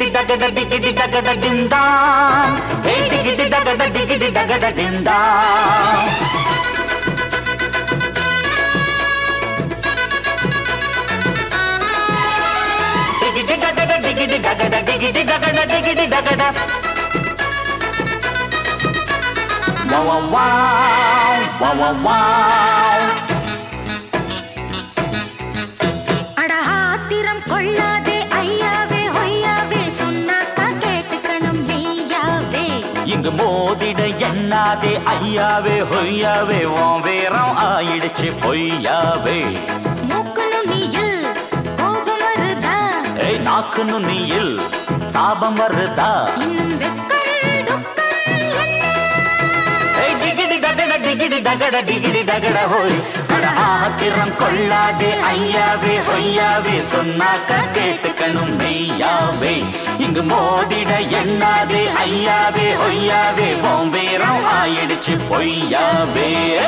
டிகிடி டகட டிகிடி டகட டிந்தான் ஏ டிகிடி டகட டிகிடி டகட டிந்தான் டிகிடி டகட டிகிடி டகட டிகிடி டகட டிகிடி டகட Wow, wow, wow, wow, wow, wow. அட ஆத்திரம் கொள்ளாதே ஐயாவே ஹொய்யாவே சொன்னாக்கா கேட்டுக்கணும் மெய்யாவே இங்கு மோதிட எண்ணாதே ஐயாவே ஹொய்யாவே உன் வேறம் ஆயிடுச்சு பொய்யாவே மூக்கு நுனியில் கோபம் வருதா ஏய் நாக்கு நுனியில் சாபம் வருதா இன்னும் வெக்கம் துக்கம் என்ன ஏய் டிகிடி டகட டிகிடி டகட டிகிடி டகட ஹோய் அட ஆத்திரம் கொள்ளாதே ஐயாவே ஹொய்யாவே சொன்னாக்க கேட்டுக்கணும் மெய்யாவே இங்கு மோதிட எண்ணாதே ஐயாவே ஹொய்யாவே உன் வேறம் ஆயிடுச்சு பொய்யாவே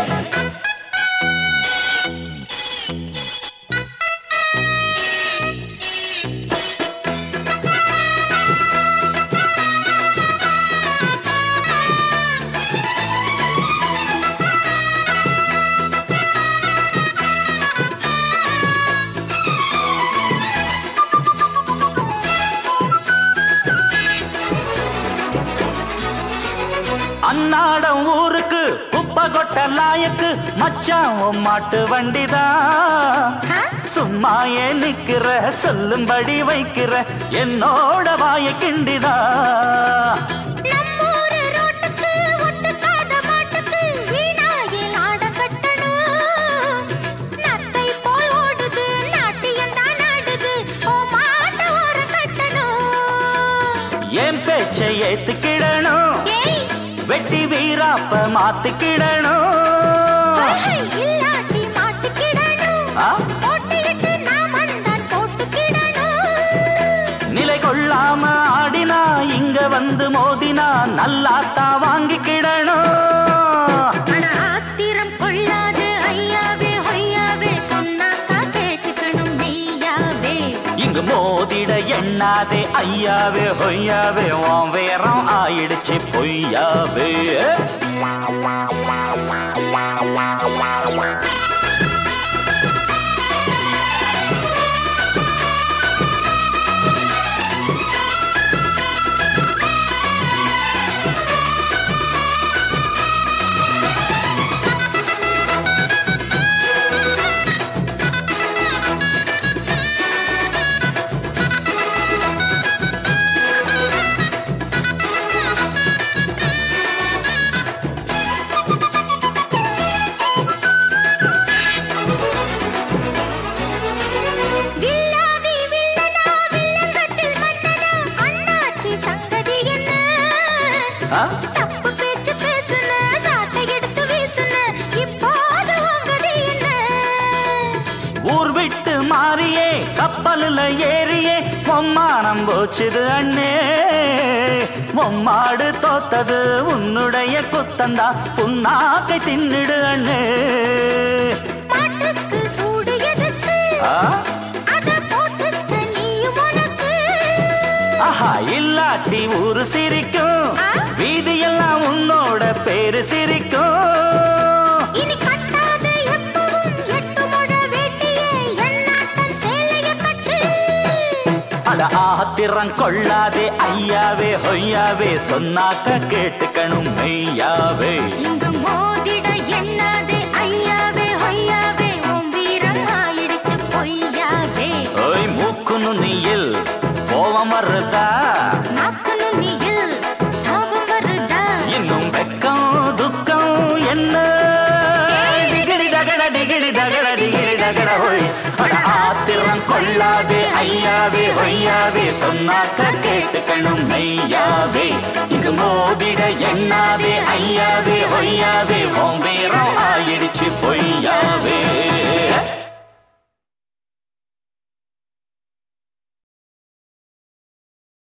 அன்னாடம் ஊருக்கு குப்பை கொட்ட லாயக்கு மச்சான் உன் மாட்டு வண்டிதான் ஆ? சும்மா ஏன் நிக்கிற சொல்லும்படி வைக்கிற என்னோட வாய கிண்டிதா நம்மூரு ரோட்டுக்கு ஒட்டுக்காத மாட்டுக்கு வீணாயில் ஆட கட்டணும். நத்தை போல் ஓடுது, நாட்டியம்தான் ஆடுது, ஓ மாட்ட ஓரம் கட்டணும். என் பேச்சை ஏத்துக்கிடணும் ஏய், வெட்டி வீராப்ப மாத்திக்கிடணும் ஐஹை, இல்லாட்டி மாட்டிக்கிடணும். ஆ? போட்டியிட்டு நாமந்தான் போட்டுக்கிடணும். நிலை கொள்ளாம ஆடினா இங்க வந்து மோதினா நல்லாத்தான் வாங்கிக்கிடணும் அட ஆத்திரம் கொள்ளாது ஐயாவே ஹொய்யாவே சொன்னாக்கா கேட்டுக்கணும் மெய்யாவே இங்கு மோதிட எண்ணாதே ஐயாவே ஹொய்யாவே உன் வேறம் ஆயிடுச்சு பொய்யாவே வில்லாதி வில்லனா வில்லங்கத்தில் மன்னனா அண்ணாச்சி சங்கதி என்ன ஆ? தப்பு பேச்சு பேசுன சாட்டை எடுத்து வீசுன இப்போது உங்கதி என்ன ஊர் விட்டு மாறியே கப்பலுல ஏறியே பொம்மானம் போச்சுது அண்ணே பொம்மாடு தோத்தது உன்னுடைய குத்தந்தா புண்ணாக்கை தின்னுடு அண்ணே மாட்டுக்கு சூடு எதுக்கு ஆ? அத போட்டுக்க நீயும் உனக்கு ஆஹா இல்லாட்டி ஊரு சிரிக்கும் ஆ? வீதியெல்லாம் உன்னோட பேரு சிரிக்கும் இனி கட்டாத எப்பவும் எட்டு முழ வேட்டியே எண்ணாட்டம் சேலைய கட்டு அட ஆத்திரம் கொள்ளாதே ஐயாவே ஹொய்யாவே சொன்னாக்க கேட்டுக்கணும் மெய்யாவே இங்கு மோதிட எண்ணாதே ஐயாவே ஹொய்யாவே உன் வீரம் ஆயிடுச்சு பொய்யாவே ஓய் மூக்கு நுனியில் கோவம் வருதா நாக்கு நுனியில் சாபம் வருதா இன்னும் வெக்கம் துக்கம் என்ன டிகிடி டகட டிகிடி டகட டிகிடி டகட ஹோய் அட ஆத்திரம் கொள்ளாதே ஐயாவே ஹொய்யாவே சொன்னாக்க கேட்டுக்கணும் மெய்யாவே இங்கு மோதிட எண்ணாவே ஐயாவே ஹொய்யாவே உன் வேறம் ஆயிடுச்சு பொய்யாவே